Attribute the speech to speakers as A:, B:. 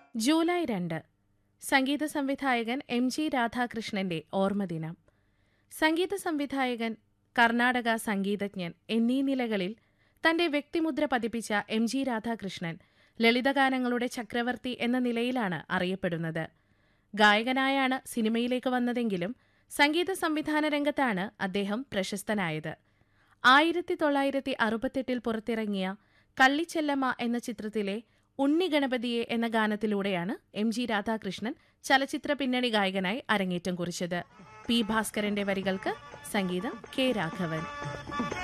A: July രണ്ട് സംഗീത സംവിധായകൻ M G രാധാകൃഷ്ണന്റെ ഓർമ്മദിനം സംഗീത സംവിധായകൻ കർണാടക സംഗീതജ്ഞൻ എന്നീ നിലകളിൽ തന്റെ വ്യക്തിമുദ്ര പതിപ്പിച്ച എം ജി രാധാകൃഷ്ണൻ ലളിതഗാനങ്ങളുടെ ചക്രവർത്തി എന്ന നിലയിലാണ് അറിയപ്പെടുന്നത് ഗായകനായാണ് സിനിമയിലേക്ക് വന്നതെങ്കിലും സംഗീത സംവിധാന രംഗത്താണ് അദ്ദേഹം പ്രശസ്തനായത് ആയിരത്തി തൊള്ളായിരത്തി അറുപത്തെട്ടിൽ പുറത്തിറങ്ങിയ കള്ളിച്ചെല്ലമ്മ എന്ന ചിത്രത്തിലെ ഉണ്ണി ഗണപതിയെ എന്ന ഗാനത്തിലൂടെയാണ് എം ജി രാധാകൃഷ്ണൻ ചലച്ചിത്ര പിന്നണി ഗായകനായി അരങ്ങേറ്റം കുറിച്ചത് പി ഭാസ്കരന്റെ വരികൾക്ക് സംഗീതം കെ രാഘവൻ